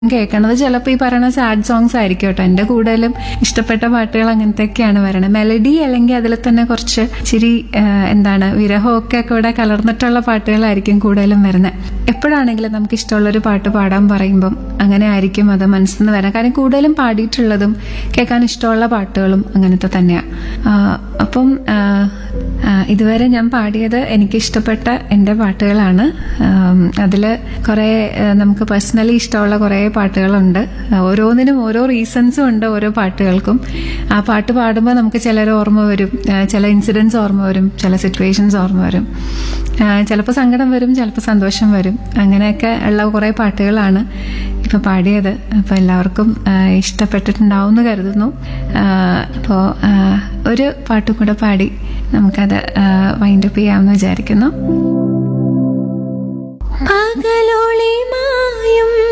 കേൾക്കണത് ചിലപ്പോൾ ഈ പറയുന്ന സാഡ് സോങ്സ് ആയിരിക്കും കേട്ടോ എൻ്റെ കൂടുതലും ഇഷ്ടപ്പെട്ട പാട്ടുകൾ അങ്ങനത്തെയൊക്കെയാണ് വരണത് മെലഡി അല്ലെങ്കിൽ അതിൽ തന്നെ കുറച്ച് ഇച്ചിരി ആ, എന്താണ് വിരഹമൊക്കെ കൂടെ കലർന്നിട്ടുള്ള പാട്ടുകളായിരിക്കും കൂടുതലും വരുന്നത് എപ്പോഴാണെങ്കിലും നമുക്ക് ഇഷ്ടമുള്ളൊരു പാട്ട് പാടാൻ പറയുമ്പം അങ്ങനെ ആയിരിക്കും അത് മനസ്സിൽ നിന്ന് വരാൻ കാരണം കൂടുതലും പാടിയിട്ടുള്ളതും കേൾക്കാൻ ഇഷ്ടമുള്ള പാട്ടുകളും അങ്ങനത്തെ തന്നെയാണ് അപ്പം ആ, ആ, ഇതുവരെ ഞാൻ പാടിയത് എനിക്ക് ഇഷ്ടപ്പെട്ട എൻ്റെ പാട്ടുകളാണ് അതിൽ കുറേ ആ, നമുക്ക് പേഴ്സണലി ഇഷ്ടമുള്ള കുറേ പാട്ടുകളുണ്ട് ആ, ഓരോന്നിനും ഓരോ റീസൺസും ഉണ്ട് ഓരോ പാട്ടുകൾക്കും ആ പാട്ട് പാടുമ്പോൾ നമുക്ക് ചിലർ ഓർമ്മ വരും ആ, ചില ഇൻസിഡൻസ് ഓർമ്മ വരും ചില സിറ്റുവേഷൻസ് ഓർമ്മ വരും ചിലപ്പോൾ സങ്കടം വരും ചിലപ്പോൾ സന്തോഷം വരും അങ്ങനെയൊക്കെ ഉള്ള കുറേ പാട്ടുകളാണ് ഇപ്പൊ പാടിയത് അപ്പോൾ എല്ലാവർക്കും ആ, ഇഷ്ടപ്പെട്ടിട്ടുണ്ടാവും എന്ന് കരുതുന്നു അപ്പോൾ ഒരു പാട്ടും കൂടെ പാടി നമുക്കത് വൈൻഡപ്പ് ചെയ്യാമെന്ന് വിചാരിക്കുന്നു പകലൊളി മായും